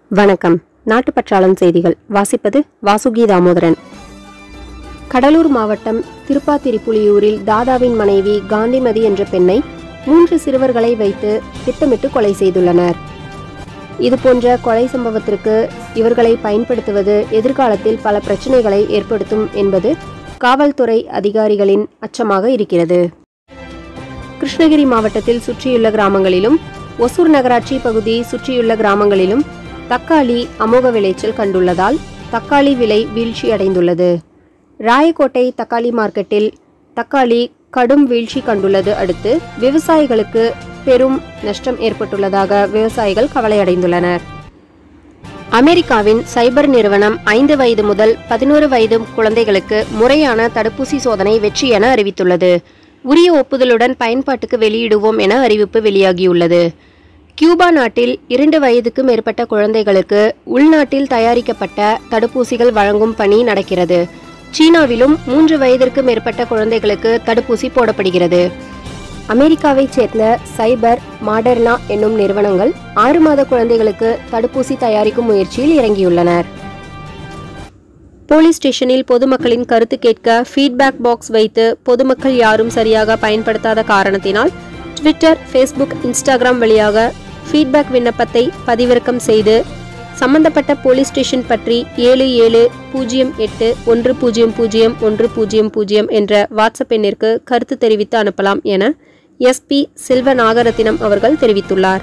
வணக்கம் நாட்டுப்பற்றாளன் செய்திகள் வாசிப்பது வாசுகி தாமோதரன் கடலூர் மாவட்டம் திருப்பாத்திரிப்புலியூரில் தாதாவின் மனைவி காந்திமதி என்ற பெண்ணை மூன்று சிறுவர்களை வைத்து திட்டமிட்டு கொலை செய்துள்ளனர் இதுபோன்ற கொலை சம்பவத்திற்கு இவர்களை பயன்படுத்துவது எதிர்காலத்தில் பல பிரச்சனைகளை ஏற்படுத்தும் என்பது காவல்துறை அதிகாரிகளின் அச்சமாக இருக்கிறது கிருஷ்ணகிரி மாவட்டத்தில் சுற்றியுள்ள கிராமங்களிலும் ஒசூர் நகராட்சி பகுதி சுற்றியுள்ள கிராமங்களிலும் தக்காளி அமோக விளைச்சல் கண்டுள்ளதால் தக்காளி விலை வீழ்ச்சியடைந்துள்ளது ராயக்கோட்டை தக்காளி மார்க்கெட்டில் தக்காளி கடும் வீழ்ச்சி கண்டுள்ளது அடுத்து விவசாயிகளுக்கு பெரும் நஷ்டம் ஏற்பட்டுள்ளதாக விவசாயிகள் கவலையடைந்துள்ளனர் அமெரிக்காவின் சைபர் நிறுவனம் ஐந்து வயது முதல் பதினோரு வயது குழந்தைகளுக்கு முறையான தடுப்பூசி சோதனை வெற்றி என அறிவித்துள்ளது உரிய ஒப்புதலுடன் பயன்பாட்டுக்கு வெளியிடுவோம் என அறிவிப்பு வெளியாகியுள்ளது கியூபா நாட்டில் இரண்டு வயதுக்கு மேற்பட்ட குழந்தைகளுக்கு உள்நாட்டில் தயாரிக்கப்பட்ட தடுப்பூசிகள் வழங்கும் பணி நடக்கிறது சீனாவிலும் மூன்று வயதிற்கு மேற்பட்ட குழந்தைகளுக்கு தடுப்பூசி போடப்படுகிறது அமெரிக்காவைச் சேர்ந்த சைபர் மாடர்னா என்னும் நிறுவனங்கள் ஆறு மாத குழந்தைகளுக்கு தடுப்பூசி தயாரிக்கும் முயற்சியில் இறங்கியுள்ளனர் போலீஸ் ஸ்டேஷனில் பொதுமக்களின் கருத்து கேட்க ஃபீட்பேக் பாக்ஸ் வைத்து பொதுமக்கள் யாரும் சரியாக பயன்படுத்தாத காரணத்தினால் ட்விட்டர் ஃபேஸ்புக் இன்ஸ்டாகிராம் வழியாக ஃபீட்பேக் விண்ணப்பத்தை பதிவிறக்கம் செய்து சம்பந்தப்பட்ட போலீஸ் ஸ்டேஷன் பற்றி ஏழு ஏழு பூஜ்ஜியம் எட்டு ஒன்று பூஜ்ஜியம் பூஜ்ஜியம் ஒன்று பூஜ்ஜியம் பூஜ்ஜியம் என்ற வாட்ஸ்அப் எண்ணிற்கு கருத்து தெரிவித்து அனுப்பலாம் என எஸ்பி செல்வ நாகரத்தினம் அவர்கள் தெரிவித்துள்ளார்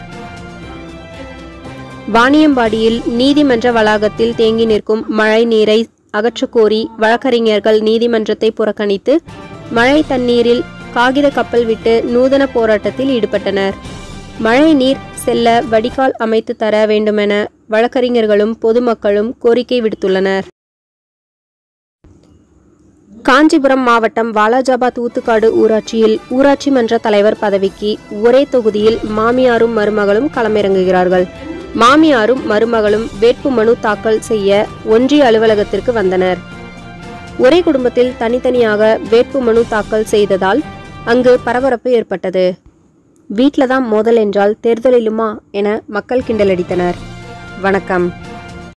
வாணியம்பாடியில் நீதிமன்ற வளாகத்தில் தேங்கி நிற்கும் மழை நீரை அகற்றக்கோரி வழக்கறிஞர்கள் நீதிமன்றத்தை புறக்கணித்து மழை தண்ணீரில் காகித கப்பல் விட்டு நூதன போராட்டத்தில் ஈடுபட்டனர் மழை நீர் செல்ல வடிகால் அமைத்து தர வேண்டுமென வழக்கறிஞர்களும் பொதுமக்களும் கோரிக்கை விடுத்துள்ளனர் காஞ்சிபுரம் மாவட்டம் வாலாஜாபாத் ஊத்துக்காடு ஊராட்சியில் ஊராட்சி மன்ற தலைவர் பதவிக்கு ஒரே தொகுதியில் மாமியாரும் மருமகளும் களமிறங்குகிறார்கள் மாமியாரும் மருமகளும் வேட்புமனு தாக்கல் செய்ய ஒன்றிய அலுவலகத்திற்கு வந்தனர் ஒரே குடும்பத்தில் தனித்தனியாக வேட்புமனு தாக்கல் செய்ததால் அங்கு பரபரப்பு ஏற்பட்டது வீட்டில் தான் மோதல் என்றால் தேர்தலிலுமா என மக்கள் கிண்டலடித்தனர் வணக்கம்